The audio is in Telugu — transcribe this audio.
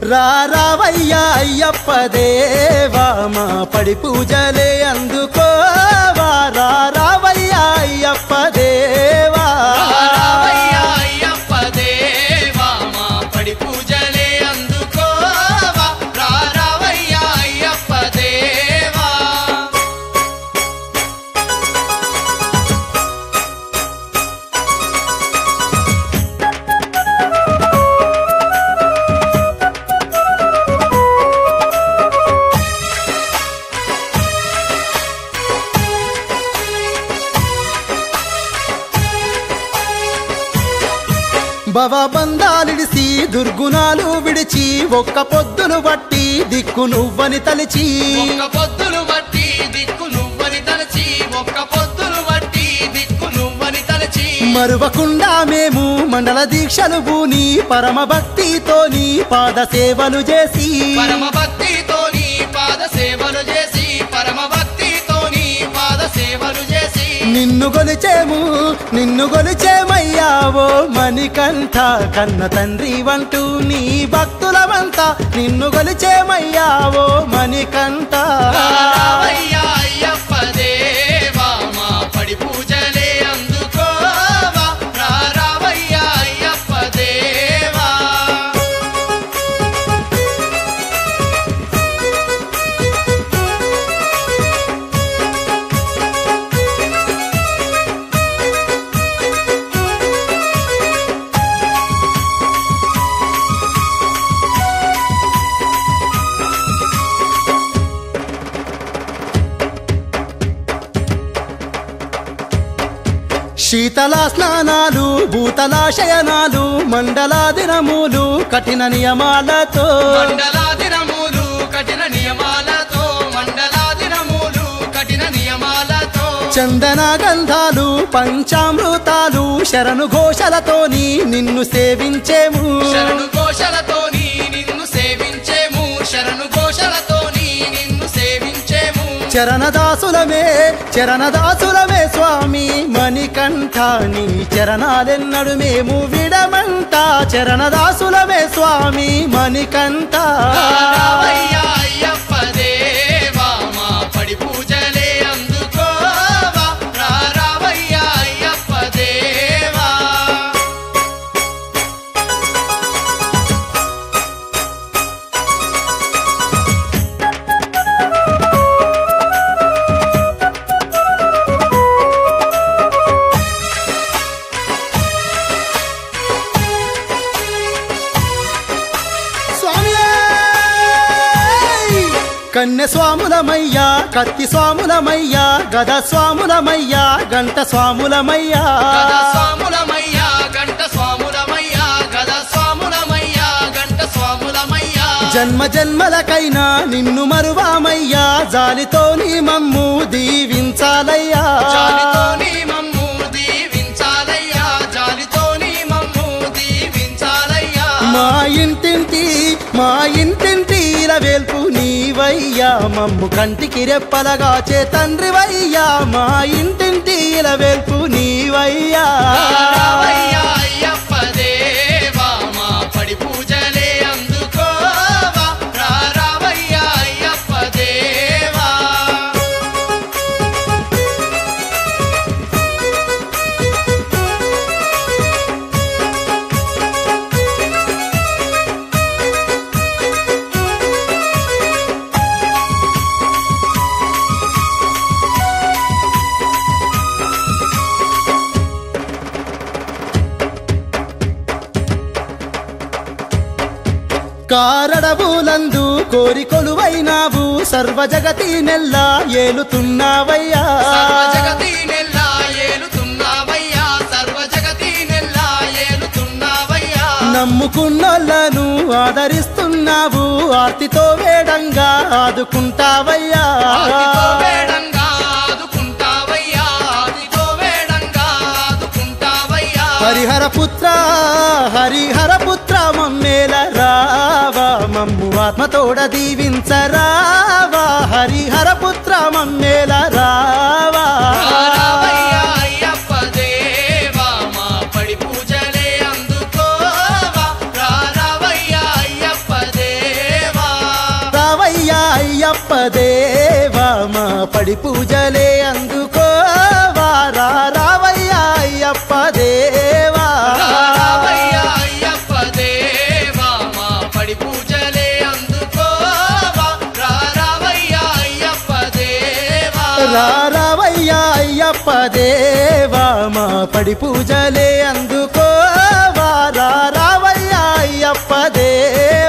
రారావయ్యా అయ్యప్ప దేవా మా పడి పూజలే అందుకోవా రారావయ్యా అయ్యప్ప దేవా రావయ్యా అయ్యప్ప దేవా మా పడి పూజలే అందుకోవా రావయ్యా అయ్యప్ప దేవా భవబంధాలిడిసి దుర్గుణాలు విడిచి ఒక్క పొద్దును బట్టి దిక్కు నువ్వని తలిచి ఒక్క పొద్దులు బట్టి దిక్కు నువ్వని తలచి ఒక్క పొద్దులు బట్టి దిక్కు నువ్వని తలచి మరువకుండా మేము మండల దీక్షలు పూని పరమ భక్తితోని పాద సేవలు చేసి పరమ భక్తితోని పాద సేవలు చేసి పరమ భక్తితోని పాద సేవలు చేసి నిన్ను గొలిచేము నిన్ను గొలిచేమయ్యావో మణికంఠ కన్న తండ్రి వంటూ నీ భక్తులమంతా నిన్ను గొలిచేమయ్యావో మణికంఠ రావయ్యా అయ్యప్ప దేవా మా పడి పూజలే అందుకోవా రావయ్యా అయ్యప్ప దేవా శీతల స్నానాలు భూతల శయనాలు మండల దినములు కఠిన నియమాలతో మండలాదినములు కఠిన నియమాలతో మండలాదినములు కఠిన నియమాలతో చందన గంధాలు పంచామృతాలు శరణు ఘోషలతోని నిన్ను సేవించేము శరణు ఘోషలతోని నిన్ను సేవించేము శరణు ఘోషలతోని నిన్ను సేవించేము చరణదాసులమే చరణదాసులమే స్వామి మణికంఠ నీ చరణాలెన్నడు మేము విడమంట చరణదాసులమే స్వామి మణికంఠ రావయ్యా అయ్యప్ప దేవా మా పడి పూజలే అందుకోవా రావయ్యా అయ్యప్ప దేవా స్వామి కన్య స్వాములమయ్యా కత్తి స్వాములమయ్యా గద స్వాములమయ్యా గంట స్వాములమయ్యా గద స్వాములమయ్యా గంట స్వాములమయ్యా గద స్వాములమయ్యా గంట స్వాములమయ్యా జన్మ జన్మలకైనా నిన్ను మరువామయ్యా జాలితో నీ మమ్ము దీవించాలయ్యా జాలితోని మమ్ము దీవించాలయ్యా జాలితోని మమ్ము దీవించాలయ్యా మా ఇంటింటి మా ఇంటింటి వేల్పు నీవయ్యా మమ్ము కంటికి రెప్పలగా చే తండ్రివయ్యా మా ఇంటింటి వేల్పు నీవయ్యా రావయ్యా అయ్యప్ప దేవా మా పడి పూజలే అందుకోవా రావయ్యా అయ్యప్ప దేవా కారడవులందు కోరి కొలువైనావు సర్వ జగతి నెల్ల ఏలుతున్నావయ్యా సర్వ జగతి నెల్లా ఏలుతున్నావయ్యా సర్వ జగతి నెల్లా ఏలుతున్నావయ్యా నమ్ముకున్నోళ్ళను ఆదరిస్తున్నావు ఆర్తితో వేడంగా ఆదుకుంటావయ్యా ఆదితో వేడంగా ఆదుకుంటావయ్యా ఆదితో వేడంగా ఆదుకుంటావయ్యా హరిహర పుత్ర హరిహర పుత్ర మమ్మేల రావా మమ్ము ఆత్మతోడ దీవించరావా హరిహర పుత్ర మమ్మేల రావా రావయ్యా అయ్యప్ప దేవా మా పడి పూజలే అందుకోవా రావయ్యా అయ్యప్ప దేవా అయ్యప్ప దేవా మా పడి పూజలే అందుకోవా రా రావయ్యా అయ్యప్ప దేవా రావయ్య అయ్యప్ప దేవా మా పడి పూజలే అందుకోవా రా రావయ్య అయ్యప్ప దేవా రా రావయ్యా అయ్యప్ప దేవా మా పడి పూజలే అందుకోవా రా రావయ్యా అయ్యప్ప దేవా